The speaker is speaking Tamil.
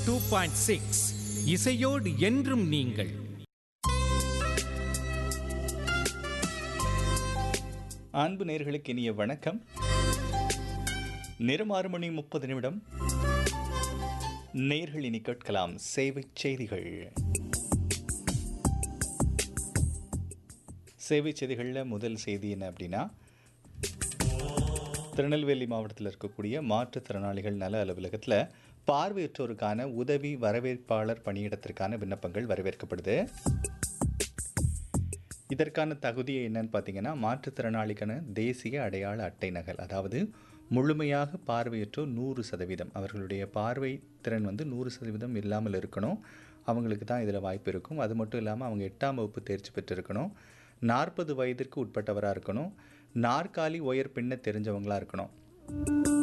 டூ பாயிண்ட் சிக்ஸ் இசையோடு என்றும் நீங்கள் அன்பு நேர்களுக்கு இனிய வணக்கம் நேரம் ஆறு மணி முப்பது நிமிடம் நேர்கள் இனி கேட்கலாம் சேவை செய்திகள் சேவை செய்திகளில் முதல் செய்தி என்ன அப்படின்னா திருநெல்வேலி மாவட்டத்தில் இருக்கக்கூடிய மாற்றுத்திறனாளிகள் நல அலுவலகத்தில் பார்வையற்றோருக்கான உதவி வரவேற்பாளர் பணியிடத்திற்கான விண்ணப்பங்கள் வரவேற்கப்படுது இதற்கான தகுதி என்னன்னு பார்த்தீங்கன்னா மாற்றுத்திறனாளிக்கான தேசிய அடையாள அட்டை நகல் அதாவது முழுமையாக பார்வையற்றோர் நூறு சதவீதம் அவர்களுடைய பார்வை திறன் வந்து நூறு சதவீதம் இல்லாமல் இருக்கணும் அவங்களுக்கு தான் இதில் வாய்ப்பு இருக்கும் அது மட்டும் இல்லாமல் அவங்க எட்டாம் வகுப்பு தேர்ச்சி பெற்றிருக்கணும் நாற்பது வயதிற்கு உட்பட்டவராக இருக்கணும் நாற்காலி உயர் பின்ன தெரிஞ்சவங்களாக இருக்கணும்